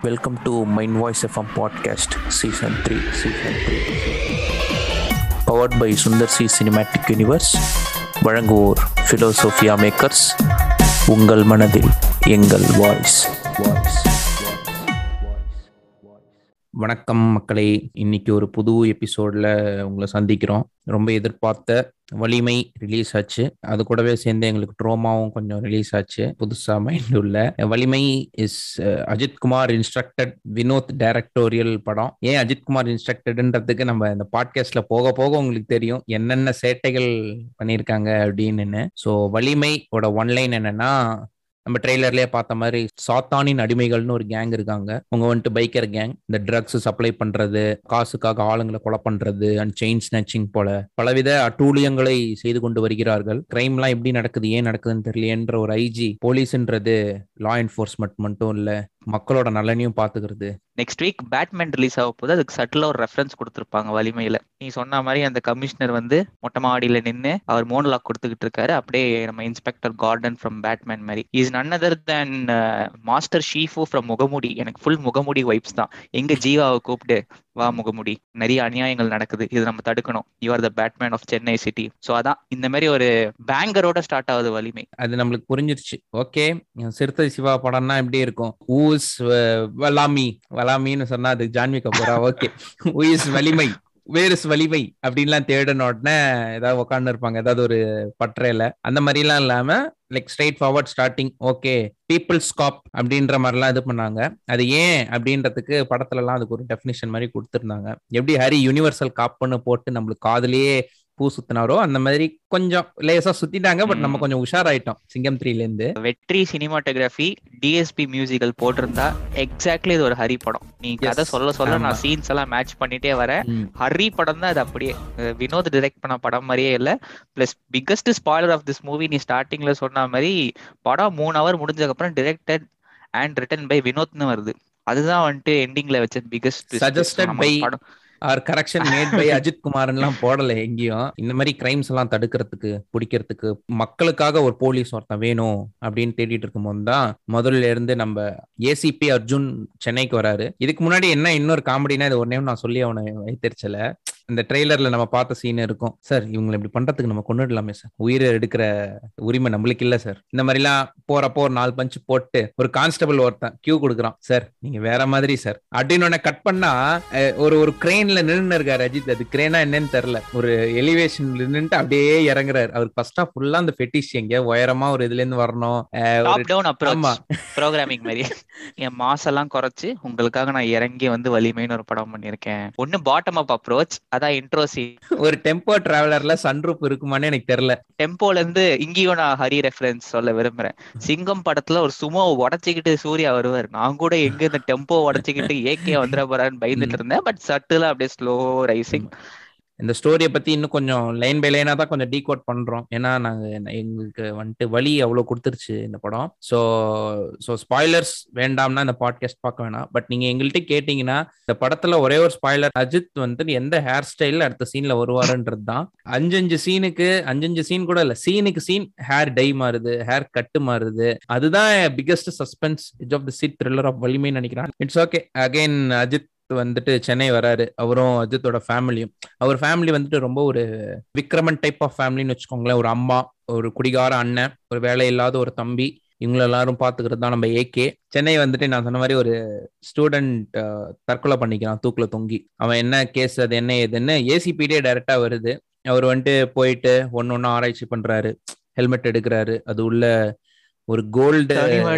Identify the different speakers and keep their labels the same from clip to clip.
Speaker 1: Welcome to Mind Voice FM Podcast Season 3. Season 3. Powered by Sundar C Cinematic Universe. வழங்குவோர் ஃபிலோசோஃபியா makers உங்கள் மனதில் எங்கள் voice voice வணக்கம் மக்களே இன்னைக்கு ஒரு புது எபிசோட்ல உங்களை சந்திக்கிறோம் ரொம்ப எதிர்பார்த்த வலிமை ரிலீஸ் ஆச்சு அது கூடவே சேர்ந்து எங்களுக்கு ட்ரோமாவும் கொஞ்சம் ரிலீஸ் ஆச்சு புதுசா மைண்ட் உள்ள Valimai is Ajith Kumar instructed Vinoth directorial படம் ஏன் அஜித் குமார் இன்ஸ்ட்ரக்டட்ன்றதுக்கு நம்ம இந்த பாட்காஸ்ட்ல போக போக உங்களுக்கு தெரியும் என்னென்ன சேட்டைகள் பண்ணியிருக்காங்க அப்படின்னு ஸோ வலிமையோட ஒன்லைன் என்னன்னா நம்ம ட்ரெய்லர்லயே பார்த்த மாதிரி சாத்தானின் அடிமைகள்னு ஒரு கேங் இருக்காங்க அவங்க வந்துட்டு பைக்கர் கேங் இந்த ட்ரக்ஸ் சப்ளை பண்றது காசுக்காக ஆளுங்களை கொலை பண்றது அண்ட் செயின் ஸ்நாச்சிங் போல பலவித அட்டூழியங்களை செய்து கொண்டு வருகிறார்கள் கிரைம்லாம் எப்படி நடக்குது ஏன் நடக்குதுன்னு தெரியலையன்ற ஒரு ஐஜி போலீஸ்ன்றது லா என்ஃபோர்ஸ்மெண்ட் மட்டும் இல்ல மக்களோட நலனையும் பாத்துக்கிறது
Speaker 2: நெக்ஸ்ட் வீக் பேட்மேன் ரிலீஸ் ஆக போது அதுக்கு சட்டில் ஒரு ரெஃபரன்ஸ் கொடுத்துருப்பாங்க வலிமையில நீ சொன்ன மாதிரி அந்த கமிஷனர் வந்து மொட்டை மாடியில நின்று அவர் மோனலாக் கொடுத்துக்கிட்டு இருக்காரு அப்படியே நம்ம இன்ஸ்பெக்டர் கார்டன் ஃப்ரம் பேட்மேன் மாதிரி is none other than master Shifu from Mugamoodi எனக்கு ஃபுல் முகமுடி வைப்ஸ் தான் எங்க ஜீவாவை கூப்பிட்டு வா முகமுடி நிறைய அநியாயங்கள் நடக்குது இது நம்ம தடுக்கணும் you are the Batman of Chennai city so அதான் இந்த மாதிரி ஒரு பேங்கரோட ஸ்டார்ட் ஆகுது வலிமை
Speaker 1: அது நம்மளுக்கு புரிஞ்சிருச்சு ஓகே சிறுத்தை சிவா படம்னா எப்படி இருக்கும் ஊஸ் வலாமி வலாமின்னு சொன்னா அது ஜான்வி கபூரா ஓகே ஊஸ் வலிமை வேறுஸ் வலிமை அப்படின்லாம் தேடின உடனே ஏதாவது உட்காந்து இருப்பாங்க ஏதாவது ஒரு பற்றையில அந்த மாதிரிலாம் இல்லாம like straight forward starting okay peoples cop அப்படின்ற மாதிரிலாம் இது பண்ணாங்க அது ஏன் அப்படின்றதுக்கு படத்துல எல்லாம் அதுக்கு ஒரு டெஃபினிஷன் மாதிரி கொடுத்துருந்தாங்க எப்படி ஹரி யூனிவர்சல் காப்புன்னு போட்டு நம்மளுக்கு காதலியே பூ சுத்தினாரோ அந்த மாதிரி கொஞ்சம் லேசா சுத்திட்டாங்க பட் நம்ம கொஞ்சம் உஷாராயிட்டோம் சிங்கம் த்ரீல இருந்து
Speaker 2: வெற்றி சினிமாட்டோகிராஃபி டிஎஸ்பி மியூசிக்கல் போட்டிருந்தா எக்ஸாக்ட்லி இது ஒரு ஹரி படம் நீ கதை சொல்ல சொல்ல நான் சீன்ஸ் எல்லாம் மேட்ச் பண்ணிட்டே வரேன் ஹரி படம் தான் அது அப்படியே வினோத் டிரெக்ட் பண்ண படம் மாதிரியே இல்ல plus biggest spoiler of this movie நீ ஸ்டார்டிங்ல சொன்ன மாதிரி படம் மூணு ஹவர் முடிஞ்சதுக்கு அப்புறம் டிரெக்டட் அண்ட் ரிட்டன் பை வினோத்னு வருது அதுதான் வந்துட்டு எண்டிங்ல வச்ச biggest
Speaker 1: suggested by our correction made by Ajith குமார்லாம் போடல எங்கேயும் இந்த மாதிரி கிரைம்ஸ் எல்லாம் தடுக்கிறதுக்கு பிடிக்கிறதுக்கு மக்களுக்காக ஒரு போலீஸ் ஒருத்தன் வேணும் அப்படின்னு தேடிட்டு இருக்கும்போது தான் முதல்ல இருந்து நம்ம ஏசிபி அர்ஜுன் சென்னைக்கு வராரு இதுக்கு முன்னாடி என்ன இன்னொரு காமெடினா இது ஒரு நேம் நான் சொல்லி அவனை வைத்திருச்சல இந்த ட்ரெய்லர்ல நம்ம பார்த்த சீன் இருக்கும் சார் இவங்களை இப்படி பண்றதுக்கு நம்ம கொண்டுடலாமே சார் உயிரை எடுக்கிற உரிமை நம்மளுக்கு இல்ல சார் இந்த மாதிரிலாம் போறப்போ ஒரு நாலு பஞ்சு போட்டு ஒரு கான்ஸ்டபிள் ஒருத்தன் கியூ கொடுக்குறான் சார் நீங்க வேற மாதிரி சார் அப்படின்னு கட் பண்ணா ஒரு ஒரு கிரெயின்ல நின்று இருக்காரு அஜித் அது கிரேனா என்னன்னு தெரியல ஒரு எலிவேஷன் நின்றுட்டு அப்படியே இறங்குறாரு அவருக்கு ஃபர்ஸ்டா ஃபுல்லா அந்த ஃபெட்டிஷ் எங்க உயரமா ஒரு இதுல இருந்து வரணும்
Speaker 2: ப்ரோக்ராமிங் மாதிரி என் மாசெல்லாம் குறைச்சு உங்களுக்காக நான் இறங்கி வந்து வலிமைன்னு ஒரு படம் பண்ணிருக்கேன் ஒன்னு பாட்டம் அப் அப்ரோச் அதான் இன்ட்ரோ சீன்
Speaker 1: ஒரு டெம்போ டிராவலர்ல சன்ரூப் இருக்குமான்னு எனக்கு தெரியல
Speaker 2: டெம்போல இருந்து இங்கேயும் நான் ஹரி ரெஃபரன்ஸ் சொல்ல விரும்புறேன் சிங்கம் படத்துல ஒரு சுமோ உடச்சிக்கிட்டு சூர்யா வருவார் நான் கூட எங்க இந்த டெம்போ உடச்சிக்கிட்டு ஏகே வந்துட போறான்னு பயந்துட்டு இருந்தேன் பட் சட்டுல அப்படியே ஸ்லோ ரைசிங்
Speaker 1: இந்த ஸ்டோரியை பத்தி இன்னும் கொஞ்சம் லைன் பை லைனா தான் கொஞ்சம் டீகோட் பண்றோம் ஏன்னா நாங்க எங்களுக்கு வந்துட்டு வழி அவ்வளவு கொடுத்துருச்சு இந்த படம் ஸோ ஸோ ஸ்பாய்லர்ஸ் வேண்டாம்னா இந்த பாட்காஸ்ட் பார்க்க வேணாம் பட் நீங்க எங்கள்கிட்ட கேட்டீங்கன்னா இந்த படத்துல ஒரே ஒரு ஸ்பாய்லர் அஜித் வந்து எந்த ஹேர் ஸ்டைல் அடுத்த சீன்ல வருவாருன்றது தான் அஞ்சஞ்சு சீனுக்கு அஞ்சஞ்சு சீன் கூட இல்ல சீனுக்கு சீன் ஹேர் டை மாறுது ஹேர் கட்டு மாறுது அதுதான் biggest suspense it of the seat thriller of வலிமைன்னு நினைக்கிறேன் இட்ஸ் ஓகே அகைன் அஜித் வந்துட்டு சென்னை வராரு அவரும் அஜித்தோட ஃபேமிலியும் அவர் ஃபேமிலி வந்துட்டு ரொம்ப ஒரு விக்ரமன் டைப் ஆஃப் ஃபேமிலின்னு வச்சுக்கோங்களேன் ஒரு அம்மா ஒரு குடிகார அண்ணன் ஒரு வேலை இல்லாத ஒரு தம்பி இவங்கள எல்லாரும் பாத்துக்கிறது தான் நம்ம ஏகே சென்னை வந்துட்டு நான் சொன்ன மாதிரி ஒரு ஸ்டூடெண்ட் தற்கொலை பண்ணிக்கிறான் தூக்குல தொங்கி அவன் என்ன கேஸ் அது என்ன ஏதுன்னு ஏசிபிடே டைரக்டா வருது அவர் வந்துட்டு போயிட்டு ஒன்னு ஒன்னு ஆராய்ச்சி பண்றாரு ஹெல்மெட் எடுக்கிறாரு அது உள்ள ஒரு கோல்டு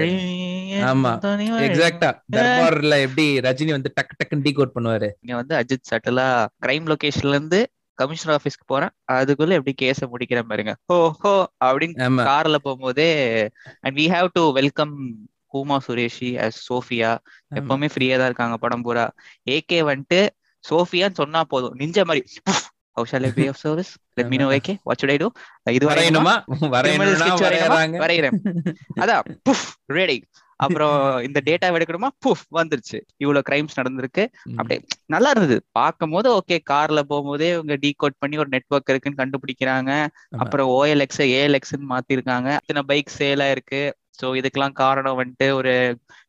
Speaker 1: ஆமா எக்ஸாக்டா தர்பார்ல எப்படி ரஜினி வந்து டக்கு டக்குன்னு டீ கோட் பண்ணுவாரு
Speaker 2: இங்க வந்து அஜித் சட்டலா கிரைம் லொகேஷன்ல இருந்து கமிஷனர் ஆபீஸ்க்கு போறேன் அதுக்குள்ள எப்படி கேஸ முடிக்கிற பாருங்க ஹோ ஹோ அப்படின்னு கார்ல போகும்போதே and we have to welcome Huma Qureshi as Sophia எப்பவுமே ஃப்ரீயா தான் இருக்காங்க படம் பூரா ஏகே வந்துட்டு சோஃபியான்னு சொன்னா போதும் நிஞ்ச மாதிரி how shall I be of service let me know okay what should I do இது
Speaker 1: வரையணுமா
Speaker 2: வரைகிறேன் அதான் புஃப் ரெடி அப்புறம் இந்த டேட்டா எடுக்கணுமா புஃப் வந்துருச்சு இவ்வளவு கிரைம்ஸ் நடந்திருக்கு அப்படியே நல்லா இருந்தது பார்க்கும் போது ஓகே கார்ல போகும்போதே இவங்க டீகோட் பண்ணி ஒரு நெட்ஒர்க் இருக்குன்னு கண்டுபிடிக்கிறாங்க அப்புறம் ஓஎல்எக்ஸ் ஏஎல்எக்ஸ் மாத்திருக்காங்க இத்தனை பைக் சேலா இருக்கு ஸோ இதுக்கெல்லாம் காரணம் வந்துட்டு ஒரு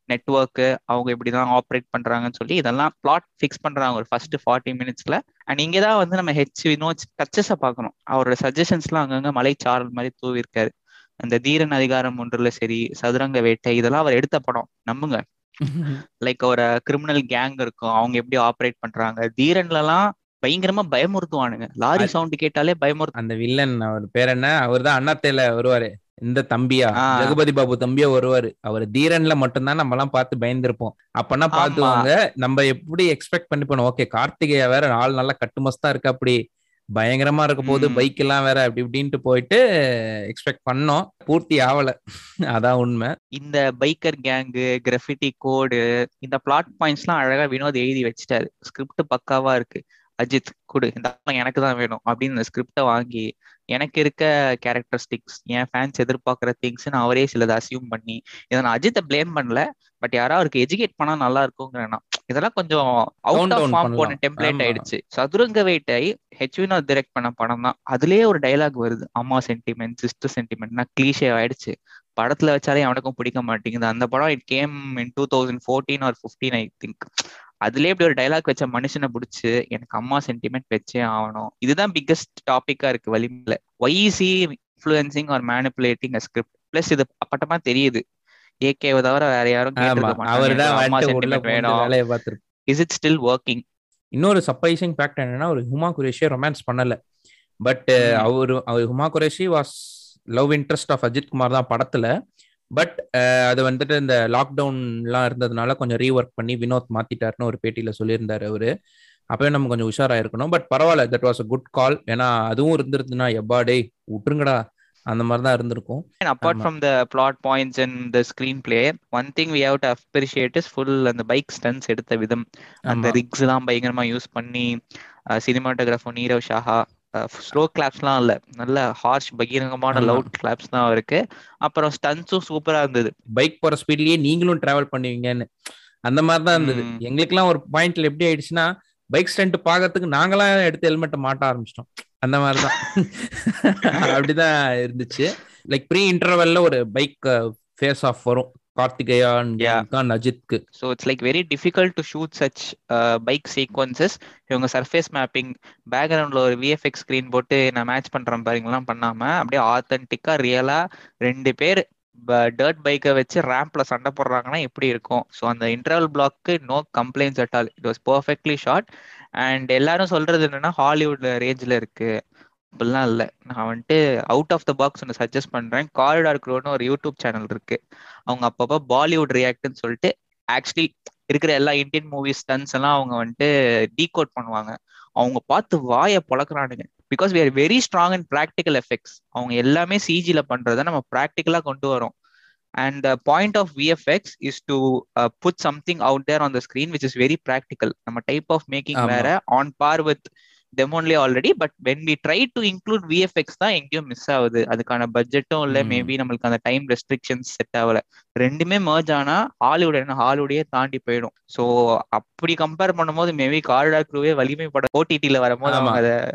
Speaker 2: நெட்ஒர்க்கு அவங்க இப்படிதான் ஆப்ரேட் பண்றாங்கன்னு சொல்லி இதெல்லாம் பிளாட் ஃபிக்ஸ் பண்றாங்க ஒரு ஃபர்ஸ்ட் ஃபார்ட்டி மினிட்ஸ்ல அண்ட் இங்கே தான் வந்து நம்ம ஹெச் வினோத் டச்சஸை பார்க்கணும் அவரோட சஜஷன்ஸ்லாம் அங்கங்க மலைச்சாரல் மாதிரி தூவி இருக்காரு அந்த தீரன் அதிகாரம் ஒன்றுல சரி சதுரங்க வேட்டை இதெல்லாம் அவர் எடுத்த படம் நம்புங்க லைக் ஒரு கிரிமினல் கேங் இருக்கும் அவங்க எப்படி ஆப்ரேட் பண்றாங்க தீரன்லலாம் பயங்கரமா பயமுறுத்துவானுங்க லாரி சவுண்ட் கேட்டாலே பயமுறுத்து
Speaker 1: அந்த வில்லன் அவர் பேர் என்ன அவர் தான் அண்ணாத்தையில வருவாரு இந்த தம்பியா ஜெகபதி பாபு தம்பியா வருவாரு அவர் தீரன்ல மட்டும்தான் நம்ம எல்லாம் பார்த்து பயந்துருப்போம் அப்பனா பாத்துவாங்க நம்ம எப்படி எக்ஸ்பெக்ட் பண்ணி போனோம் ஓகே கார்த்திகேயா வேற ஆள் நல்லா கட்டுமஸ்தா இருக்கு அப்படி பயங்கரமா இருக்க போது பைக் எல்லாம் வேற அப்படி இப்படின்ட்டு போயிட்டு எக்ஸ்பெக்ட் பண்ணோம் பூர்த்தி ஆவல அதான் உண்மை
Speaker 2: இந்த பைக்கர் கேங்கு கிராஃபிட்டி கோடு இந்த பிளாட் பாயிண்ட்ஸ் எல்லாம் அழகா வினோத் எழுதி வச்சுட்டாரு ஸ்கிரிப்ட் பக்காவா இருக்கு அஜித் கொடு இந்த எனக்கு தான் வேணும் அப்படின்னு இந்த ஸ்கிரிப்டை வாங்கி எனக்கு இருக்க கேரக்டரிஸ்டிக்ஸ் என் ஃபேன்ஸ் எதிர்பார்க்குற திங்ஸ்னு அவரே சிலதை அசியூம் பண்ணி இதை நான் அஜித்தை பிளேம் பண்ணல பட் யாராவது அவருக்கு எஜுகேட் பண்ணா நல்லா இருக்குங்கிறேன் இதெல்லாம் கொஞ்சம் அவுட் ஆஃப் ஃபார்ம் போன டெம்ப்ளேட் ஆயிடுச்சு சதுரங்க வேட்டை ஹெச் வினோத் டைரக்ட் பண்ண படம் தான் அதுலயே ஒரு டைலாக் வருது அம்மா சென்டிமெண்ட் சிஸ்டர் சென்டிமெண்ட்னா கிளீஷே ஆயிடுச்சு படத்துல வச்சாலே அவனுக்கும் பிடிக்க மாட்டேங்குது அந்த படம் it came in two thousand fourteen or fifteen I think அதுலயே இப்படி ஒரு டைலாக் வச்ச மனுஷனை பிடிச்சி எனக்கு அம்மா சென்டிமெண்ட் வச்சே ஆகணும் இதுதான் பிக்கஸ்ட் டாபிக்கா இருக்கு வலிமையில YC influencing or manipulating a script plus இது அப்பட்டமா தெரியுது ஏகேவை தவிர வேற யாரும்
Speaker 1: வேணும்
Speaker 2: இஸ் இட் ஸ்டில் ஒர்க்கிங்
Speaker 1: இன்னொரு சர்ப்ரைசிங் ஃபேக்ட் என்னன்னா ஒரு ஹுமா குரேஷியை ரொமான்ஸ் பண்ணல பட் அவரு அவர் Huma Qureshi was love interest of Ajith Kumar தான் படத்துல பட் அது வந்துட்டு இந்த லாக்டவுன்லாம் இருந்ததுனால கொஞ்சம் ரீஒர்க் பண்ணி வினோத் மாத்திட்டாருன்னு ஒரு பேட்டியில சொல்லியிருந்தாரு அவரு அப்பவே நம்ம கொஞ்சம் உஷாரா இருக்கணும் பட் பரவாயில்ல that was a good call ஏன்னா அதுவும் இருந்திருந்துன்னா எப்பா டே விட்டுருங்கடா அந்த மாதிரி தான் இருந்திருக்கும்
Speaker 2: apart from the plot points and the screen play one thing we have to appreciate is full அந்த பைக் ஸ்டன்ஸ் எடுத்த விதம் அந்த ரிக்ஸ் எல்லாம் பயங்கரமா யூஸ் பண்ணி சினிமாட்டோகிராஃபர் நீரவ் ஷாஹா ஸ்லோ கிளாப்ஸ்லாம் இல்ல நல்ல ஹார்ஷ் பகிரங்கமான லவுட் கிளாப்ஸ் தான் இருக்கு அப்புறம் ஸ்டன்ஸும் சூப்பரா இருந்தது
Speaker 1: பைக் போற ஸ்பீட்லயே நீங்களும் டிராவல் பண்ணுவீங்கன்னு அந்த மாதிரி தான் இருந்தது எங்களுக்குலாம் ஒரு பாயிண்ட்ல எப்படி ஆயிடுச்சுன்னா பைக் ஸ்டண்ட் பாக்கிறதுக்கு நாங்களாம் எடுத்து ஹெல்மெட்டை மாட்ட ஆரம்பிச்சிட்டோம் அந்த மாதிரிதான் அப்படிதான் இருந்துச்சு லைக் ப்ரீ இன்டர்வெல்ல ஒரு பைக் ஃபேஸ் ஆஃப் வரும் கார்த்திகேயா அண்ட் அஜித்க்கு
Speaker 2: so it's like very difficult to shoot such bike sequences இவங்க சர்ஃபேஸ் மேப்பிங் பேக்ரவுண்ட்ல ஒரு விஎஃப்எக்ஸ் ஸ்க்ரீன் போட்டு நான் மேட்ச் பண்றேன் பாருங்கலாம் பண்ணாம அப்படியே ஆத்தென்டிக்கா ரியலா ரெண்டு பேர் டர்ட் பைக்கை வச்சு ரேம்ப்ல சண்டை போடுறாங்கன்னா எப்படி இருக்கும் ஸோ அந்த interval block no complaints at all it was perfectly short and எல்லாரும் சொல்றது என்னன்னா ஹாலிவுட் ரேஞ்சில் இருக்கு அப்படிலாம் இல்லை நான் வந்துட்டு அவுட் ஆஃப் த பாக்ஸ் ஒன்று சஜஸ்ட் பண்றேன் காரிடார் க்ரோன்னு ஒரு யூடியூப் சேனல் இருக்கு அவங்க அப்பப்போ பாலிவுட் ரியாக்ட்னு சொல்லிட்டு ஆக்சுவலி இருக்கிற எல்லா இந்தியன் மூவிஸ் ஸ்டன்ஸ் எல்லாம் அவங்க வந்துட்டு டீகோட் பண்ணுவாங்க அவங்க பார்த்து வாயை பொழக்கிறானுங்க because we are very strong and practical effects அவங்க எல்லாமே சிஜில பண்றதை நம்ம ப்ராக்டிக்கலா கொண்டு வரோம் and the point of VFX is to put something out there on the screen which is very practical நம்ம டைப் ஆஃப் மேக்கிங் வேற on par with them only already but when we try to include VFX தான் எங்கேயும் miss ஆகுது அதுக்கான பட்ஜெட்டும் இல்லை maybe நம்மளுக்கு அந்த time restrictions set ஆகல ரெண்டுமே மர்ஜ் ஆனா ஹாலிவுட் என்ன ஹாலிவுடையே தாண்டி போயிடும் ஸோ அப்படி கம்பேர் பண்ணும்போது மேபி காரிடார் க்ரூவே வலிமை பட ஓடிடில வரும்போது அவங்க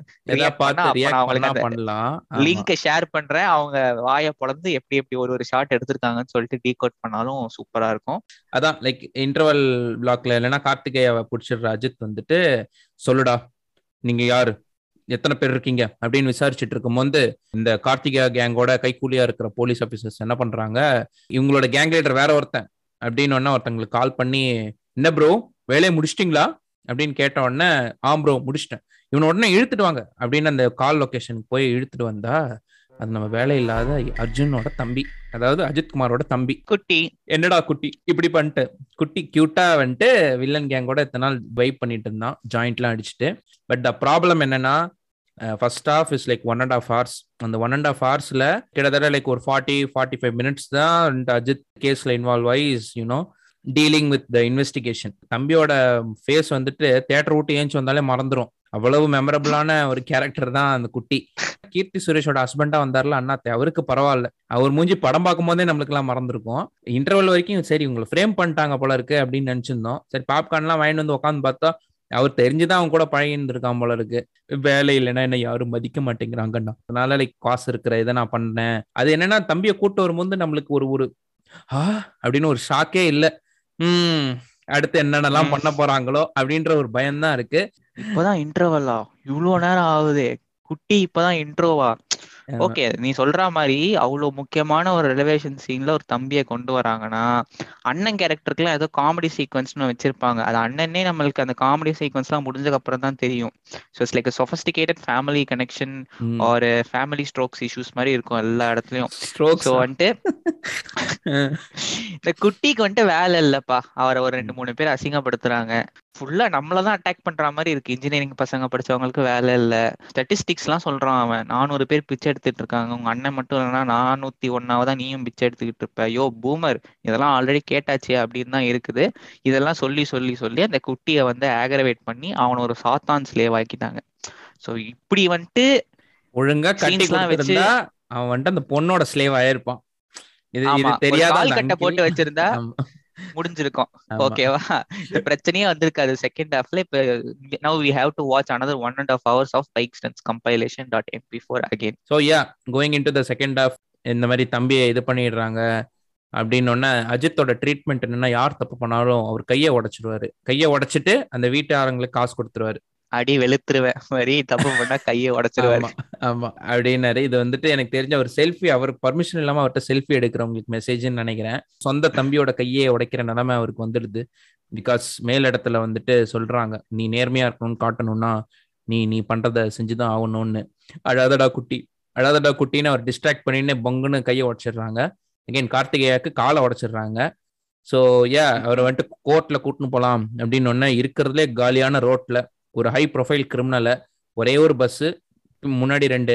Speaker 2: அதை லிங்க் ஷேர் பண்றேன் அவங்க வாயை பொழந்து எப்படி எப்படி ஒரு ஒரு ஷார்ட் எடுத்திருக்காங்கன்னு சொல்லிட்டு டீகோட் பண்ணாலும் சூப்பரா இருக்கும்
Speaker 1: அதான் லைக் இன்டர்வல் பிளாக்ல இல்லைன்னா கார்த்திகேயாவை பிடிச்சிடுற அஜித் வந்துட்டு சொல்லுடா நீங்க யாரு எத்தனை பேர் இருக்கீங்க அப்படின்னு விசாரிச்சுட்டு இருக்கும்போது இந்த கார்த்திகா கேங்கோட கைக்கூலியா இருக்கிற போலீஸ் ஆஃபீஸர்ஸ் என்ன பண்றாங்க இவங்களோட கேங் லீடர் வேற ஒருத்தன் அப்படின்னு ஒருத்தங்களுக்கு கால் பண்ணி என்ன ப்ரோ வேலையை முடிச்சிட்டிங்களா அப்படின்னு கேட்ட உடனே ஆம் ப்ரோ முடிச்சிட்டேன் இவனை உடனே இழுத்துட்டு வாங்க அப்படின்னு அந்த கால் லொக்கேஷனுக்கு போய் இழுத்துட்டு வந்தா அது நம்ம வேலை இல்லாத அர்ஜுனோட தம்பி அதாவது அஜித் குமாரோட தம்பி
Speaker 2: குட்டி
Speaker 1: என்னடா குட்டி இப்படி பண்ணிட்டு குட்டி கியூட்டா வந்துட்டு வில்லன் கேங்கோட இத்தனை நாள் வைப் பண்ணிட்டு இருந்தான் ஜாயிண்ட்லாம் அடிச்சுட்டு பட் த ப்ராப்ளம் என்னன்னா first off is like one and half hours அந்த ஒன் அண்ட் ஆஃப் ஹவர்ஸ்ல கிட்டத்தட்ட லைக் ஒரு ஃபார்ட்டி ஃபார்ட்டி ஃபைவ் மினிட்ஸ் தான் அஜித் கேஸ்ல இன்வால்வ் ஆகி you know dealing with the investigation தம்பியோட ஃபேஸ் வந்துட்டு தேட்டர் விட்டு ஏஞ்சி வந்தாலே மறந்துடும் அவ்வளவு மெமரபிளான ஒரு கேரக்டர் தான் அந்த குட்டி கீர்த்தி சுரேஷோட ஹஸ்பண்டா வந்தார்ல அண்ணாத்தே அவருக்கு பரவாயில்ல அவர் மூஞ்சி படம் பார்க்கும் போதே நம்மளுக்கு எல்லாம் மறந்துருக்கும் இன்டர்வல் வரைக்கும் சரி உங்களை ஃப்ரேம் பண்ணிட்டாங்க போல இருக்கு அப்படின்னு நினைச்சிருந்தோம் சரி பாப்கார்ன்லாம் வாங்கிட்டு வந்து உட்காந்து பார்த்தா அவர் தெரிஞ்சுதான் அவன் கூட பழகிருந்திருக்கான் போல இருக்கு வேலை இல்லைன்னா என்ன யாரும் மதிக்க மாட்டேங்கிறாங்கண்ணா அதனால லைக் காசு இருக்கிற இதை நான் பண்ணேன் அது என்னன்னா தம்பியை கூட்டு வரும்போது நம்மளுக்கு ஒரு ஒரு ஆ அப்படின்னு ஒரு ஷாக்கே இல்லை ம் அடுத்து என்னென்னலாம்
Speaker 2: ம்.
Speaker 1: பண்ண போறாங்களோ அப்படின்ற ஒரு பயம் தான் இருக்கு
Speaker 2: இப்பதான் இன்ட்ரோவல்லா இவ்வளவு நேரம் ஆகுது குட்டி இப்பதான் இன்ட்ரோவா
Speaker 1: ஆமா.
Speaker 2: ஓகே நீ சொல்ற மாதிரி அவ்வளவு முக்கியமான ஒரு ரெலவேஷன் சீன்ல ஒரு தம்பியை கொண்டு வராங்கன்னா அண்ணன் கேரக்டருக்குலாம் ஏதோ காமெடி சீக்வன்ஸ்னு வச்சிருப்பாங்க அது அண்ணனே நம்மளுக்கு அந்த காமெடி சீக்வன்ஸ்லாம் முடிஞ்சதுக்கு அப்புறம் தான் தெரியும் so it's like sophisticated family connection
Speaker 1: hmm.
Speaker 2: ஒரு ஃபேமிலி ஸ்ட்ரோக்ஸ் இஷ்யூஸ் மாதிரி இருக்கும் எல்லா இடத்துலயும்
Speaker 1: Strokes
Speaker 2: ஸோ
Speaker 1: ஆ?
Speaker 2: வந்துட்டு இந்த குட்டிக்கு வந்துட்டு வேலை இல்லப்பா அவரை ஒரு ரெண்டு மூணு பேர் அசிங்கப்படுத்துறாங்க ஃபுல்லா நம்மளதான் அட்டாக் பண்ற மாதிரி இருக்கு இன்ஜினியரிங் பசங்க படிச்சவங்களுக்கு வேலை இல்ல ஸ்டாட்டிஸ்டிக்ஸ் எல்லாம் சொல்றான் அவன் நானூறு பேர் பிச்சை எடுத்துட்டு இருக்காங்க உங்க அண்ணன் மட்டும் இல்லைன்னா நானூத்தி ஒன்னாவதான் நீயும் பிச்சை எடுத்துக்கிட்டு இருப்ப யோ பூமர் இதெல்லாம் ஆல்ரெடி கேட்டாச்சு அப்படின்னு தான் இருக்குது இதெல்லாம் சொல்லி சொல்லி சொல்லி அந்த குட்டியை வந்து ஆகரவேட் பண்ணி அவனை ஒரு சாத்தான் ஸ்லேவ் ஆக்கிட்டாங்க சோ இப்படி வந்துட்டு
Speaker 1: ஒழுங்கா கட்டி
Speaker 2: Scenes எல்லாம் வச்சு-
Speaker 1: கொடுத்திருந்தா அவன் வந்துட்டு அந்த பொண்ணோட ஸ்லேவ் ஆயிருப்பான் இது இது
Speaker 2: ஆமா ஒரு
Speaker 1: தெரியாத
Speaker 2: கால்
Speaker 1: அந்த
Speaker 2: கட்டை
Speaker 1: uncle-
Speaker 2: போட்டு வச்சிருந்தா
Speaker 1: ஆமா,
Speaker 2: முடிஞ்சிருக்கும்
Speaker 1: ஆமா.
Speaker 2: ஓகேவா இந்த பிரச்சனையே வந்திருக்காது செகண்ட் ஹாஃப்ல இப்ப now we have to watch another one and half hours of bike stunts compilation dot MP four again
Speaker 1: so yeah going in to the second half இந்த மாதிரி தம்பியை இது பண்ணிடுறாங்க அப்படின்னு உடனே அஜித்தோட ட்ரீட்மெண்ட் என்னன்னா யார் தப்பு பண்ணாலும் அவர் கையை உடைச்சிருவாரு கையை உடைச்சிட்டு அந்த வீட்டுக்காரங்களுக்கு காசு கொடுத்துருவாரு
Speaker 2: அடி வெளுத்துருவேன் மாதிரி தப்பு பண்ணா கையை உடைச்சிருவாரு
Speaker 1: ஆமா ஆமா அப்படின்னாரு இது வந்துட்டு எனக்கு தெரிஞ்ச அவர் செல்ஃபி அவர் பர்மிஷன் இல்லாம அவர்கிட்ட செல்ஃபி எடுக்கிறவங்களுக்கு மெசேஜ்னு நினைக்கிறேன் சொந்த தம்பியோட கையே உடைக்கிற நிலைமை அவருக்கு வந்துடுது பிகாஸ் மேல் இடத்துல வந்துட்டு சொல்றாங்க நீ நேர்மையா இருக்கணும்னு காட்டணும்னா நீ நீ பண்றத செஞ்சுதான் ஆகணும்னு அழாதடா குட்டி அழாதடா குட்டின்னு அவர் டிஸ்ட்ராக்ட் பண்ணின்னு பொங்குன்னு கையை உடைச்சிடுறாங்க அகைன் கார்த்திகேயாக்கு காலை உடைச்சிடுறாங்க ஸோ ஏ அவர் வந்துட்டு கோர்ட்ல கூட்டின்னு போலாம் அப்படின்னு ஒன்னு இருக்கிறதுலே காலியான ரோட்ல ஒரு ஹை ப்ரொஃபைல் கிரிமினலை ஒரே ஒரு பஸ்ஸு முன்னாடி ரெண்டு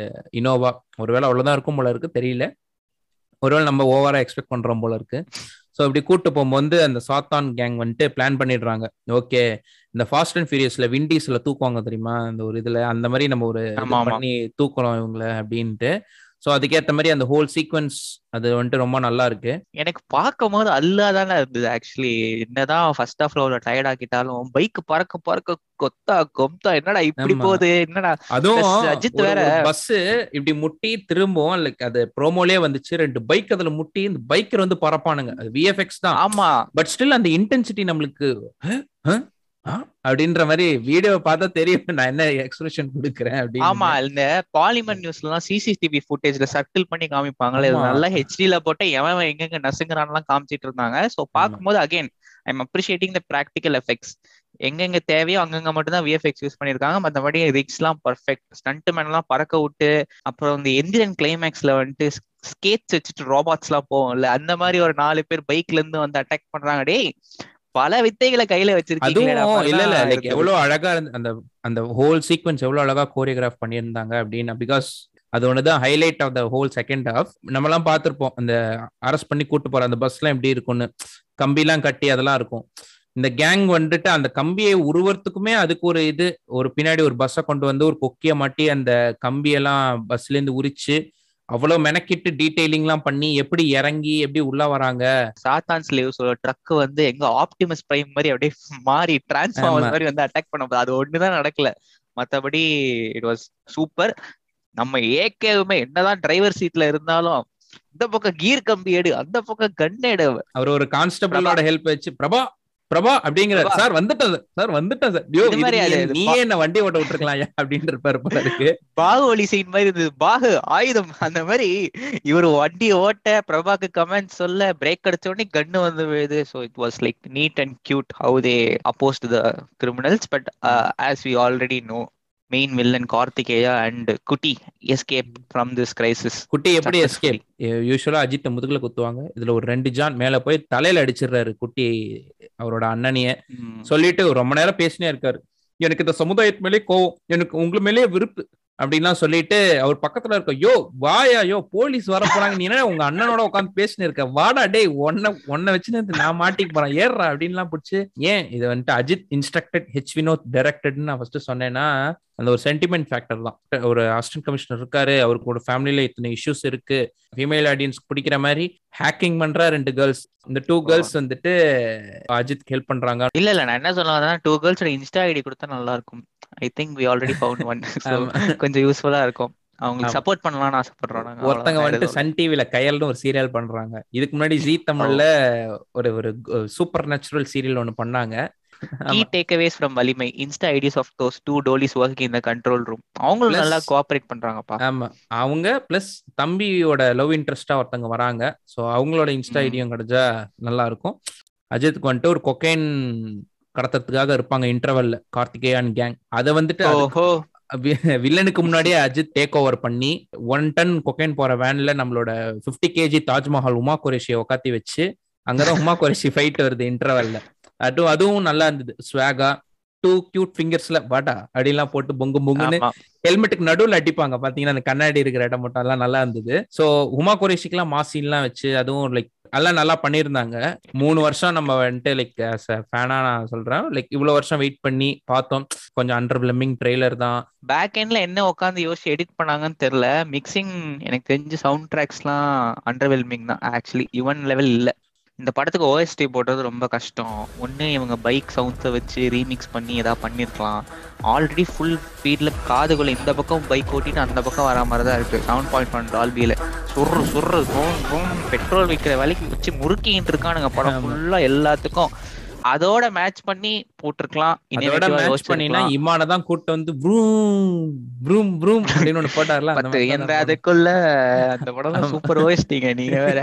Speaker 1: இனோவா ஒருவேளை அவ்வளோதான் இருக்கும் போல இருக்கு தெரியல ஒருவேளை நம்ம ஓவரா எக்ஸ்பெக்ட் பண்றோம் போல இருக்கு ஸோ இப்படி கூட்டு போகும்போது அந்த சாத்தான் கேங் வந்துட்டு பிளான் பண்ணிடுறாங்க ஓகே இந்த ஃபாஸ்ட் அண்ட் ஃபியூரியஸ்ல விண்டீஸ்ல தூக்குவாங்க தெரியுமா அந்த ஒரு இதுல அந்த மாதிரி நம்ம ஒரு இது
Speaker 2: ஆமா, ஆமா.
Speaker 1: பண்ணி தூக்குறோம் இவங்கள அப்படின்ட்டு ஸோ அதுக்கேற்ற மாதிரி அந்த ஹோல் சீக்வன்ஸ் அது வந்துட்டு ரொம்ப நல்லா இருக்கு
Speaker 2: எனக்கு பார்க்கும் போது அல்லாதானே இருந்தது ஆக்சுவலி என்னதான் ஃபர்ஸ்ட் ஹாஃப்ல ஒரு டயர்ட் ஆக்கிட்டாலும் பைக் பறக்க பறக்க கொத்தா கொம்தா என்னடா இப்படி
Speaker 1: ஆமா.
Speaker 2: போகுது என்னடா
Speaker 1: அதுவும்
Speaker 2: Plus அஜித் வேற-
Speaker 1: பஸ் இப்படி முட்டி திரும்பவும் லைக் அது ப்ரோமோலயே வந்துச்சு ரெண்டு பைக் அதுல முட்டி இந்த பைக்கர் வந்து பறப்பானுங்க அது விஎஃப்எக்ஸ் தான்
Speaker 2: ஆமா
Speaker 1: பட் ஸ்டில் அந்த இன்டென்சிட்டி நம்மளுக்கு "ஹ? ஹ? ஆ?" அப்படின்ற மாதிரி வீடியோ பார்த்தா தெரியும் நான் என்ன எக்ஸ்பிரஷன் கொடுக்குறேன்
Speaker 2: ஆமா
Speaker 1: அப்படின்னு
Speaker 2: இந்த பாலிமர் நியூஸ்ல எல்லாம் சிசிடிவி ஃபுட்டேஜ்ல சர்க்கிள் பண்ணி காமிப்பாங்களே இது
Speaker 1: ஆமா.
Speaker 2: நல்லா ஹெச்டில போட்டு எவன் எவன் எங்கெங்க நசுங்குறான்லாம் காமிச்சிட்டு இருந்தாங்க சோ பார்க்கும்போது again I'm appreciating the practical effects எங்கெங்க தேவையோ அங்கங்க மட்டும் தான் விஎஃப்எக்ஸ் யூஸ் பண்ணிருக்காங்க மத்தபடி ரிக்ஸ் எல்லாம் பர்ஃபெக்ட் ஸ்டண்ட் மேன் எல்லாம் பறக்க விட்டு அப்புறம் இந்த எந்திரன் கிளைமேக்ஸ்ல வந்துட்டு ஸ்கேட்ஸ் வச்சுட்டு ரோபாட்ஸ் எல்லாம் போகும்ல அந்த மாதிரி ஒரு நாலு பேர் பைக்ல இருந்து வந்து அட்டாக் பண்றாங்க டேய் பல வித்தைகளை கையில வச்சிருக்கீங்களேடா
Speaker 1: அதுவும் இல்ல இல்ல
Speaker 2: மாதிரிதான்
Speaker 1: லைக்
Speaker 2: இருந்தது.
Speaker 1: எவ்வளவு அழகா இருந்து அந்த அந்த ஹோல் சீக்வன்ஸ் எவ்வளவு அழகா கோரியோகிராஃப் பண்ணியிருந்தாங்க அப்படின்னு பிகாஸ் அது ஒண்ணுதான் highlight of the whole second half நம்மலாம் பார்த்திருப்போம் அந்த அரெஸ்ட் பண்ணி கூட்டு போற அந்த பஸ்லாம் எப்படி இருக்கும்னு கம்பிலாம் கட்டி அதெல்லாம் இருக்கும் இந்த கேங் வந்துட்டு அந்த கம்பியை உருவறதுக்குமே அதுக்கு ஒரு இது ஒரு பின்னாடி ஒரு பஸ்ஸை கொண்டு வந்து ஒரு கொக்கிய மாட்டி அந்த கம்பியெல்லாம் பஸ்ல இருந்து உரிச்சு அவ்வளவு மெனக்கிட்டு டீடைலிங்லாம் பண்ணி எப்படி இறங்கி எப்படி உள்ள வராங்க
Speaker 2: சாத்தான் ஸ்லேவ்ஸோட ட்ரக் வந்து எங்க ஆப்டிமஸ் பிரைம் மாதிரி அப்படியே மாறி டிரான்ஸ்ஃபார்மர்ஸ்
Speaker 1: ஆமா.
Speaker 2: மாதிரி வந்து அட்டாக் பண்ண போகுது அது ஒண்ணுதான் நடக்கல மத்தபடி இட் வாஸ் சூப்பர் நம்ம ஏகேவுமே என்னதான் டிரைவர் சீட்ல இருந்தாலும் இந்த பக்கம் கீர் கம்பி எடு அந்த பக்கம் கன் எடு
Speaker 1: அவர் ஒரு கான்ஸ்டபிளோட ஹெல்ப் வச்சு பிரபா பிரபா அப்படிங்கிற
Speaker 2: பிரபா.
Speaker 1: சார் வந்துட்டேன் சார் சார் வந்துட்டேன் சார் யோ
Speaker 2: இது
Speaker 1: இது
Speaker 2: மாதிரி
Speaker 1: நீ-
Speaker 2: அது- இது
Speaker 1: நீயே என்ன வண்டி ஓட்ட விட்டுருக்கலாம் அப்படின்னு இருப்பாரு போல இருக்கு
Speaker 2: பாகுபலி சீன் மாதிரி இருந்தது பாகு ஆயுதம் அந்த மாதிரி இவர் வண்டி ஓட்ட பிரபாக்கு கமெண்ட் சொல்ல பிரேக் அடிச்ச உடனே கன்னு வந்து விழுது so it was like neat and cute how they oppose the criminals but as we already know main villain Karthikeya and Kutty escape from this crisis
Speaker 1: Kutty எப்படி
Speaker 2: Successfully.
Speaker 1: எஸ்கேப் யூஸ்வலா அஜித் முதுகுல குத்துவாங்க இதுல ஒரு ரெண்டு ஜான் மேல போய் தலையில அடிச்சிடுறாரு குட்டி அவரோட அண்ணனிய சொல்லிட்டு ரொம்ப நேரம் பேசினே இருக்காரு எனக்கு இந்த சமுதாயத்து மேலே கோவம் எனக்கு உங்க மேலேயே விருப்பு அப்படின்லாம் சொல்லிட்டு அவர் பக்கத்துல இருக்க யோ வாயா யோ போலீஸ் வர போறாங்க நீ என்ன உங்க அண்ணனோட உட்காந்து பேசினு இருக்க வாடா டேய் உன்ன உன்னை வச்சுன்னு நான் மாட்டிக்க போறேன் ஏறுறா அப்படின்லாம் பிடிச்சி ஏன் இது வந்துட்டு அஜித் இன்ஸ்ட்ரக்டட் ஹெச் வினோத் டைரக்டட்னு நான் ஃபர்ஸ்ட் சொன்னேன்னா அந்த ஒரு சென்டிமெண்ட் ஃபேக்டர் தான் ஒரு அசிஸ்டன்ட் கமிஷனர் இருக்காரு அவருக்கு ஒரு ஃபேமிலியில இத்தனை இஷ்யூஸ் இருக்கு ஃபீமேல் ஆடியன்ஸ் பிடிக்கிற மாதிரி ஹேக்கிங் பண்ற ரெண்டு கேர்ள்ஸ் இந்த டூ கேர்ள்ஸ் வந்துட்டு அஜித் ஹெல்ப் பண்றாங்க
Speaker 2: இல்ல இல்ல நான் என்ன சொல்ல வந்தேன்னா டூ கேர்ள்ஸோட இன்ஸ்டா ஐடி கொடுத்தா நல்லா இருக்கும் I think we already found one
Speaker 1: ஆமா.
Speaker 2: கொஞ்சம் யூஸ்ஃபுல்லா இருக்கும் அவங்களுக்கு
Speaker 1: ஆமா.
Speaker 2: சப்போர்ட் பண்ணலாம்னு ஆசைப்படுறோம் நாங்க
Speaker 1: ஒருத்தங்க
Speaker 2: அவ்வளவுதான்.
Speaker 1: வந்துட்டு
Speaker 2: வேற
Speaker 1: சன் டிவில கயல்னு ஒரு சீரியல் பண்றாங்க இதுக்கு முன்னாடி ஜீ தமிழ்ல ஒரு ஒரு சூப்பர் நேச்சுரல் சீரியல் ஒண்ணு பண்ணாங்க
Speaker 2: key takeaways from Valimai insta IDs of those two dollies work இந்த கண்ட்ரோல் ரூம் அவங்களும்
Speaker 1: Plus-
Speaker 2: நல்லா கோஆபரேட் பண்றாங்கப்பா
Speaker 1: ஆமா அவங்க பிளஸ் தம்பியோட லவ் இன்ட்ரெஸ்டா ஒருத்தங்க வராங்க ஸோ அவங்களோட இன்ஸ்டா
Speaker 2: ம்.
Speaker 1: ஐடியும் கிடைச்சா நல்லா இருக்கும் அஜித்துக்கு வந்துட்டு ஒரு கொக்கைன் கடத்துறதுக்காக இருப்பாங்க இன்டர்வல்ல கார்த்திகேயன் கேங் அதை வந்துட்டு அது-
Speaker 2: ஓஹோ
Speaker 1: வி- வில்லனுக்கு முன்னாடியே அஜித் டேக் ஓவர் பண்ணி ஒன் டன் கொக்கைன் போற வேன்ல நம்மளோட 50 கேஜி தாஜ்மஹால் உமா குரேஷியை உக்காத்தி வச்சு அங்கதான் உமா குரேஷி ஃபைட் வருது இன்டர்வல்ல அதுவும் அதுவும் நல்லா இருந்தது ஸ்வாகா டூ கியூட் ஃபிங்கர்ஸ்ல வாடா அப்படிலாம் போட்டு பொங்கு பொங்குன்னு
Speaker 2: ஆமா
Speaker 1: ஹெல்மெட்டுக்கு நடுவுல அடிப்பாங்க பாத்தீங்கன்னா அந்த கண்ணாடி இருக்கிற இடம் மட்டும் எல்லாம் நல்லா இருந்தது சோ உமா குரேஷிக்கெல்லாம் மாசின்லாம் வச்சு அதுவும் லைக் எல்லாம் நல்லா பண்ணியிருந்தாங்க மூணு வருஷம் நம்ம வந்துட்டு லைக் ஃபேனா நான் சொல்றேன் லைக் இவ்வளவு வருஷம் வெயிட் பண்ணி பார்த்தோம் கொஞ்சம் அண்டர் பிளமிங் ட்ரெய்லர் தான்
Speaker 2: பேக் எண்ட்ல என்ன உட்காந்து யோசிச்சு எடிட் பண்ணாங்கன்னு தெரியல மிக்சிங் எனக்கு தெரிஞ்சு சவுண்ட் ட்ராக்ஸ்லாம் அண்டர்வெல்மிங் தான் ஆக்சுவலி யுவன் லெவல் இல்ல இந்த படத்துக்கு ஓஎஸ்டி போடுறது ரொம்ப கஷ்டம் ஒண்ணு இவங்க பைக் சவுண்ட்ஸை வச்சு ரீமிக்ஸ் பண்ணி ஏதாவது பண்ணிருக்கலாம் ஆல்ரெடி ஃபுல் ஸ்பீட்ல காதுக்குள்ள இந்த பக்கம் பைக் ஓட்டிட்டு அந்த பக்கம் வர மாதிரி தான் இருக்கு செவன் பாயிண்ட் ஒன் டால்பியில சுர்ரு சுர்ரு ரோம் ரோம் பெட்ரோல் விற்கிற வேலைக்கு வச்சு முறுக்கிட்டு இருக்கானுங்க படம்
Speaker 1: ஆமா.
Speaker 2: ஃபுல்லா எல்லாத்துக்கும் அதோட மேட்ச் பண்ணி போட்டிருக்கலாம்
Speaker 1: அதோட
Speaker 2: innovative-ஆ
Speaker 1: மேட்ச் பண்ணினா
Speaker 2: யோசிச்சிருக்கலாம்.
Speaker 1: இமான தான் கூட்டு வந்து ப்ரூம் ப்ரூம் ப்ரூம் அப்படின்னு ஒண்ணு போட்டார்ல அந்த
Speaker 2: பத்து
Speaker 1: மாதிரி தான்
Speaker 2: என்ற
Speaker 1: நான்
Speaker 2: அதுக்குள்ள அந்த படம்
Speaker 1: ஆமா.
Speaker 2: சூப்பர் ஓஎஸ்டிங்க நீங்க வேற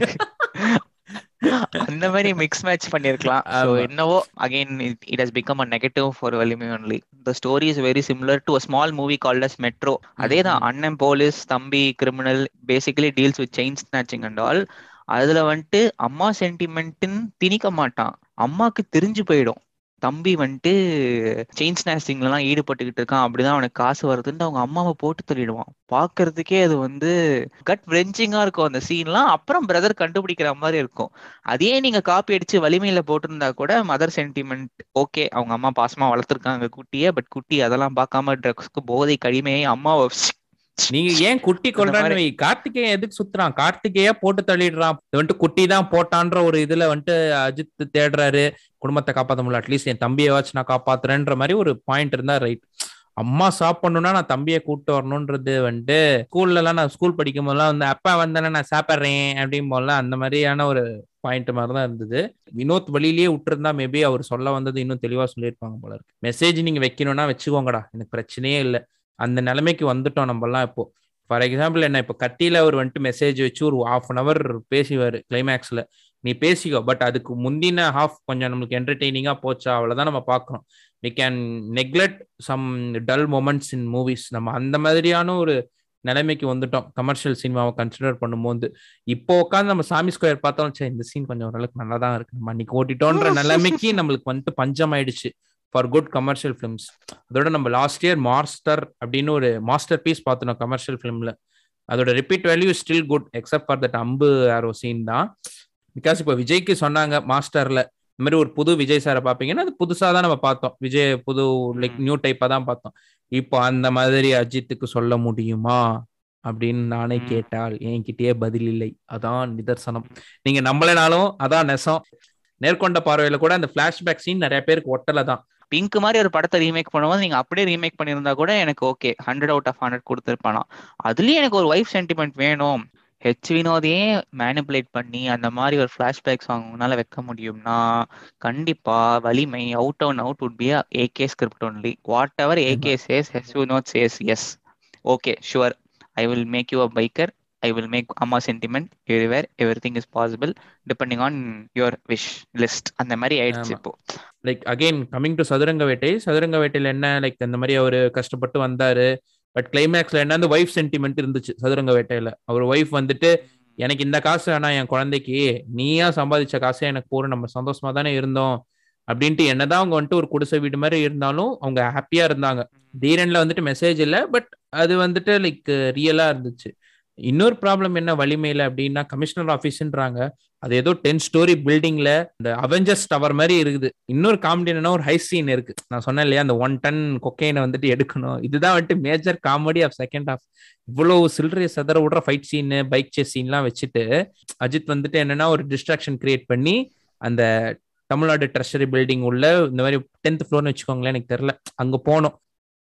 Speaker 2: அந்த மாதிரி மிக்ஸ் மேட்ச் பண்ணிருக்கலாம் சோ
Speaker 1: ஆமா.
Speaker 2: என்னவோ again it has become a negative for Valimai only the story is very similar to a small movie called as Metro அதே தான் அண்ணன் போலீஸ் தம்பி criminal basically deals with chain snatching and all அதுல வந்துட்டு அம்மா சென்டிமெண்ட்னு திணிக்க மாட்டான் அம்மாக்கு தெரிஞ்சு போயிடும் தம்பி வந்துட்டு செயின் ஸ்நாச்சிங்லாம் ஈடுபட்டுக்கிட்டு இருக்கான் அப்படிதான் அவனுக்கு காசு வருதுன்னு அவங்க அம்மாவை போட்டு தள்ளிடுவான் பாக்குறதுக்கே அது வந்து கட் விரெஞ்சிங்கா இருக்கும் அந்த சீன்லாம் அப்புறம் பிரதர் கண்டுபிடிக்கிற மாதிரி இருக்கும் அதே நீங்க காப்பி அடிச்சு வலிமையில போட்டிருந்தா கூட மதர் சென்டிமெண்ட் ஓகே அவங்க அம்மா பாசமா வளர்த்துருக்காங்க குட்டியை பட் குட்டி அதெல்லாம் பார்க்காம ட்ரக்ஸ்க்கு போதை கடிமையை அம்மாவை
Speaker 1: நீங்க ஏன் குட்டி கொள்றான்னு
Speaker 2: மாதிரி.
Speaker 1: வை கார்த்திகேயன் எதுக்கு சுத்துறான் கார்த்திகேயா போட்டு தள்ளிடுறான் இது வந்துட்டு குட்டி தான் போட்டான்ற ஒரு இதுல வந்துட்டு அஜித் தேடுறாரு குடும்பத்தை காப்பாத்த முடியல அட்லீஸ்ட் என் தம்பியை வச்சு நான் காப்பாத்துறேன்ற மாதிரி ஒரு பாயிண்ட் இருந்தா ரைட் அம்மா சாப்பிடணும்னா நான் தம்பியை கூப்பிட்டு வரணும்ன்றது வந்துட்டு ஸ்கூல்ல எல்லாம் நான் ஸ்கூல் படிக்கும் போதெல்லாம் வந்து அப்பா வந்தானே நான் சாப்பிட்றேன் அப்படின்னு போல அந்த மாதிரியான ஒரு பாயிண்ட் மாதிரி தான் இருந்தது வினோத் வழியிலேயே விட்டுருந்தா மேபி அவர் சொல்ல வந்தது இன்னும் தெளிவா சொல்லியிருப்பாங்க போல இருக்கு மெசேஜ் நீங்க வைக்கணும்னா வச்சுக்கோங்கடா எனக்கு பிரச்சனையே இல்லை அந்த நிலைமைக்கு வந்துட்டோம் நம்மலாம் இப்போ ஃபார் எக்ஸாம்பிள் என்ன இப்போ கத்தியில அவர் வந்துட்டு மெசேஜ் வச்சு ஒரு ஹாஃப் அன் அவர் பேசிவார் கிளைமேக்ஸ்ல நீ பேசிக்கோ பட் அதுக்கு முந்தின ஹாஃப் கொஞ்சம் நம்மளுக்கு என்டர்டெய்னிங்கா போச்சா அவ்வளவுதான் நம்ம பார்க்கறோம் we can neglect some dull moments in movies நம்ம அந்த மாதிரியான ஒரு நிலைமைக்கு வந்துட்டோம் கமர்ஷியல் சினிமாவை கன்சிடர் பண்ணும்போது இப்போ உட்காந்து நம்ம சாமி ஸ்கொயர் பார்த்தோம் சே இந்த சீன் கொஞ்சம் ஓரளவுக்கு நல்லா தான் இருக்கு நம்ம அன்னைக்கு ஓட்டிட்டோன்ற நிலைமைக்கு நம்மளுக்கு வந்துட்டு பஞ்சம் ஆயிடுச்சு ஃபார் குட் கமர்ஷியல் ஃபிலிம்ஸ் அதோட நம்ம லாஸ்ட் இயர் மாஸ்டர் அப்படின்னு ஒரு மாஸ்டர் பீஸ் பார்த்தோம் கமர்ஷியல் ஃபிலிம்ல அதோட repeat value still good except for that அம்பு ஆரோ சீன் தான் பிகாஸ் இப்போ விஜய்க்கு சொன்னாங்க மாஸ்டர்ல இந்த மாதிரி ஒரு புது விஜய் சாரை பார்ப்பீங்கன்னா அது புதுசாக தான் நம்ம பார்த்தோம் விஜய் புது லைக் நியூ டைப்பாக தான் பார்த்தோம் இப்போ அந்த மாதிரி அஜித்துக்கு சொல்ல முடியுமா அப்படின்னு நானே
Speaker 2: ம்.
Speaker 1: கேட்டால் என்கிட்டயே பதில் இல்லை அதான் நிதர்சனம் நீங்க நம்பலைனாலும் அதான் நெசம் நேர்கொண்ட பார்வையில கூட அந்த பிளாஷ்பேக் சீன் நிறைய பேருக்கு ஒட்டலை தான்
Speaker 2: பிங்க் மாதிரி ஒரு படத்தை ரீமேக் பண்ணும்போது நீங்க அப்படியே ரீமேக் பண்ணியிருந்தா கூட எனக்கு okay hundred out of hundred கொடுத்துருப்பானா அதுலயும் எனக்கு ஒரு வைஃப் சென்டிமெண்ட் வேணும் ஹெச் வினோதையே மேனிப்புலேட் பண்ணி அந்த மாதிரி ஒரு ஃபிளாஷ்பேக்ஸ் அவங்களால வைக்க முடியும்னா கண்டிப்பா Valimai out and out would be AK script only whatever AK says H Vinoth says yes okay sure I will make you a biker I will make அம்மா sentiment everywhere everything is possible depending on your wish list அந்த மாதிரி ஆயிடுச்சு
Speaker 1: ஆமா.
Speaker 2: இப்போ
Speaker 1: like again coming to சதுரங்க வேட்டை சதுரங்க வேட்டையில என்ன லைக் அந்த மாதிரி அவரு கஷ்டப்பட்டு வந்தாரு பட் கிளைமேக்ஸ்ல என்ன அந்த ஒய்ஃப் சென்டிமெண்ட் இருந்துச்சு சதுரங்க வேட்டையில அவர் ஒய்ஃப் வந்துட்டு எனக்கு இந்த காசு வேணாம் என் குழந்தைக்கு நீயா சம்பாதிச்ச காசே எனக்கு போற நம்ம சந்தோஷமா தானே இருந்தோம் அப்படின்ட்டு என்னதான் அவங்க வந்துட்டு ஒரு குடிசை வீடு மாதிரி இருந்தாலும் அவங்க ஹாப்பியா இருந்தாங்க தீரன்ல வந்துட்டு மெசேஜ் இல்ல பட் அது வந்துட்டு லைக் ரியலா இருந்துச்சு இன்னொரு ப்ராப்ளம் என்ன வலிமையில அப்படின்னா கமிஷனர் ஆஃபீஸ்ன்றாங்க அது ஏதோ டென் ஸ்டோரி பில்டிங்ல இந்த அவெஞ்சர்ஸ் டவர் மாதிரி இருக்குது இன்னொரு காமெடி என்னன்னா ஒரு ஹை சீன் இருக்கு நான் சொன்னேன் இல்லையா அந்த ஒன் டன் கொக்கைனை வந்துட்டு எடுக்கணும் இதுதான் வந்துட்டு major comedy of second half இவ்வளவு சில்லறைய சதற விடுற ஃபைட் சீனு பைக் சேஸ் சீன்லாம் வச்சுட்டு அஜித் வந்துட்டு என்னன்னா ஒரு டிஸ்ட்ராக்ஷன் கிரியேட் பண்ணி அந்த தமிழ்நாடு ட்ரெஷரி பில்டிங் உள்ள இந்த மாதிரி டென்த் ஃப்ளோர்னு வச்சுக்கோங்களேன் எனக்கு தெரியல அங்க போனோம்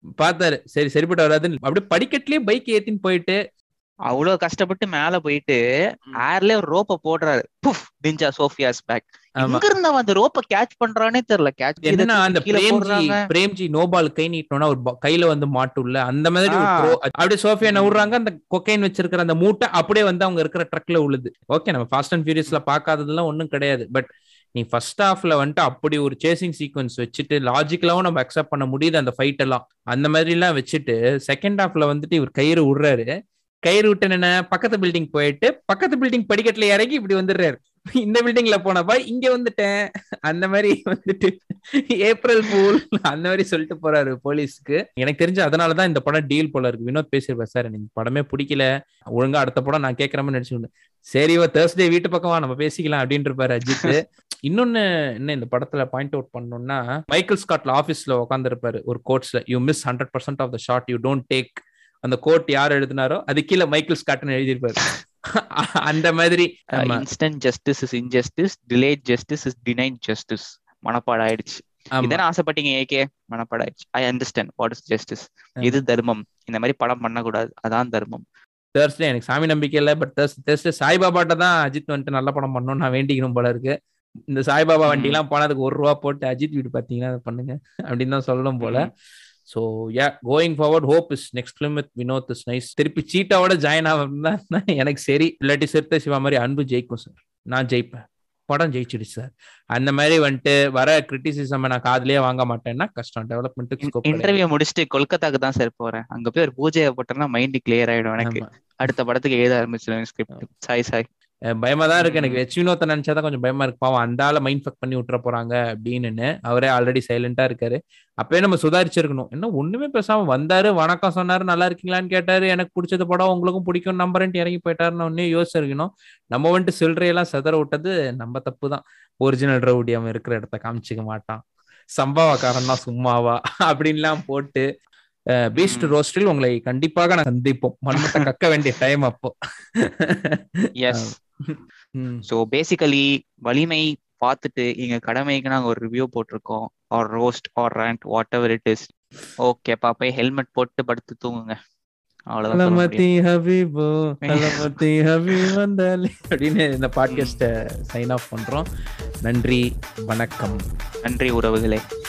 Speaker 1: பார்த்தாரு சரி சரிப்பட்டு வராதுன்னு அப்படியே படிக்கட்டுலயே பைக் ஏத்தின்னு போயிட்டு
Speaker 2: அவ்வளவு கஷ்டப்பட்டு மேல போயிட்டு ஏர்ல ஒரு ரோப்ப போடுறாரு புஃப் நிஞ்சா சோஃபியாஸ் பேக்
Speaker 1: ஆமா
Speaker 2: எங்க இருந்து அவன் அந்த ரோப்ப கேட்ச் பண்றானே தெரியல கேட்ச்
Speaker 1: என்னன்னா அந்த
Speaker 2: கீழே
Speaker 1: பிரேம்ஜி
Speaker 2: போடுறாங்க
Speaker 1: பிரேம்ஜி நோபால் கை நீட்டோம்னா ஒரு ப- கையில வந்து மாட்டுல்ல அந்த மாதிரி ஒரு
Speaker 2: ஆ.
Speaker 1: throw. அப்படியே சோஃபியா
Speaker 2: ம்.
Speaker 1: நவுறாங்க அந்த கொக்கைன் வச்சிருக்கிற அந்த மூட்டை அப்படியே வந்து அவங்க இருக்கிற ட்ரக்ல உழுது ஓகே நம்ம ஃபாஸ்ட் அண்ட் ஃபியூரியஸ்ல பார்க்காததெல்லாம் ஒண்ணும் கிடையாது பட் நீ ஃபர்ஸ்ட் ஹாஃப்ல வந்துட்டு அப்படி ஒரு சேசிங் சீக்வன்ஸ் வச்சுட்டு லாஜிக்கலாவும் நம்ம அக்செப்ட் பண்ண முடியுது அந்த ஃபைட் எல்லாம் அந்த மாதிரி எல்லாம் வச்சுட்டு செகண்ட் ஹாஃப்ல வந்துட்டு இவர் கயிறு விடுறாரு கயிறு விட்டு என்ன பக்கத்து பில்டிங் போயிட்டு பக்கத்து பில்டிங் படிக்கட்டுல இறங்கி இப்படி வந்துடுறாரு இந்த பில்டிங்ல போனப்பா இங்க வந்துட்டேன் அந்த மாதிரி வந்துட்டு ஏப்ரல் பூல் அந்த மாதிரி சொல்லிட்டு போறாரு போலீஸ்க்கு எனக்கு தெரிஞ்சு அதனாலதான் இந்த படம் டீல் போல இருக்கு வினோத் பேசியிருப்பார் சார் எனக்கு படமே பிடிக்கல ஒழுங்கா அடுத்த படம் நான் கேட்கற மாதிரி நடிச்சு சரி தேர்ஸ்டே வீட்டு பக்கமா நம்ம பேசிக்கலாம் அப்படின்னு இருப்பாரு அஜித் இன்னொன்னு என்ன இந்த படத்துல பாயிண்ட் அவுட் பண்ணணும்னா மைக்கேல் ஸ்காட்ல ஆபீஸ்ல உட்கார்ந்து இருப்பாரு ஒரு கோட்ஸ்ல you miss hundred percent of the shot you don't take அந்த கோட் யார் எழுதினாரோ அது கீழே மைக்கேல் ஸ்காட்னு எழுதியிருப்பாரு அந்த மாதிரி ஆமா.
Speaker 2: Instant justice is injustice delayed justice is denied justice மனப்பாடம் ஆயிடுச்சு
Speaker 1: ஆமா.
Speaker 2: இதானே ஆசைப்பட்டீங்க ஏகே மனப்பாடம் ஆயிடுச்சு I understand what is justice
Speaker 1: ஆமா.
Speaker 2: இது தர்மம் இந்த மாதிரி படம் பண்ணக்கூடாது அதான் தர்மம்
Speaker 1: தேர்ஸ்டே எனக்கு சாமி நம்பிக்கை இல்லை பட் தேர்ஸ்டே சாய்பாபாட்ட தான் அஜித் வந்துட்டு நல்ல படம் பண்ணணும் நான் வேண்டிக்கணும் போல இருக்கு இந்த சாய்பாபா
Speaker 2: ம்.
Speaker 1: வண்டிலாம் போனதுக்கு ஒரு ரூபா போட்டு அஜித் வீடு பாத்தீங்கன்னா அதை பண்ணுங்க அப்படின்னு தான் சொல்லணும் போல
Speaker 2: ம்.
Speaker 1: So yeah going forward hope is next film with Vinoth is nice திருப்பி சீட்டாவோட ஜாயின் ஆகும்னா எனக்கு சரி இல்லாட்டி சிறுத்தை சிவா மாதிரி அன்பு ஜெயிக்கும் சார் நான் ஜெயிப்பேன் படம் ஜெயிச்சிடுச்சு சார் அந்த மாதிரி வந்துட்டு வர கிரிட்டிசிசம் நான் காதுலயே வாங்க மாட்டேன்னா கஷ்டம் டெவலப்மெண்ட்டுக்கு ஸ்கோப்
Speaker 2: இன்டர்வியூ முடிச்சுட்டு கொல்கத்தாக்கு தான் சார் போறேன் அங்க போய் ஒரு பூஜையை போட்டேன்னா மைண்ட் கிளியர் ஆயிடும் எனக்கு அடுத்த படத்துக்கு எழுத ஆரம்பிச்சிருவேன் ஸ்கிரிப்ட் சாய் சாய்
Speaker 1: அஹ் பயமா தான் இருக்கு
Speaker 2: ம்.
Speaker 1: எனக்கு வெச் வினோத்தை நினைச்சாதான் கொஞ்சம் பயமா இருக்கு பாவம் அந்த ஆளை மைண்ட் ஃபக் பண்ணி விட்டுற போறாங்க அப்படின்னு அவரே ஆல்ரெடி சைலண்டா இருக்காரு அப்பயே நம்ம சுதாரிச்சிருக்கணும் என்ன ஒண்ணுமே பேசாம வந்தாரு வணக்கம் சொன்னாரு நல்லா இருக்கீங்களான்னு கேட்டாரு எனக்கு பிடிச்சது படம் உங்களுக்கும் பிடிக்கும் நம்புறேன்ட்டு இறங்கி போயிட்டாருன்னு ஒன்னே யோசிச்சிருக்கணும் நம்ம வந்துட்டு சில்லறையெல்லாம் செதற விட்டது நம்ம தப்பு தான் ஒரிஜினல் ரவுடி அவன் இருக்கிற இடத்த காமிச்சிக்க மாட்டான் சம்பவக்காரன் தான் சும்மாவா அப்படின்லாம் போட்டு பீஸ்ட்
Speaker 2: ம்.
Speaker 1: ரோஸ்டில் உங்களை கண்டிப்பாக நான் சந்திப்போம் மண்மத்தை கக்க வேண்டிய டைம் அப்போ
Speaker 2: எஸ்
Speaker 1: ம்.
Speaker 2: ஸோ பேசிக்கலி வலிமை பார்த்துட்டு எங்க கடமைக்கு நாங்க ஒரு ரிவ்யூ போட்டிருக்கோம் or roast or rant whatever it is okay பாப்பா ஹெல்மெட் போட்டு படுத்து தூங்குங்க அவ்வளவுதான் சொல்ல முடியும்.
Speaker 1: அலமதி ஹபீபோ அலமதி ஹபீப் வந்தாலே அப்படின்னு இந்த பாட்காஸ்ட சைன் ஆஃப் பண்றோம் நன்றி வணக்கம்
Speaker 2: நன்றி உறவுகளே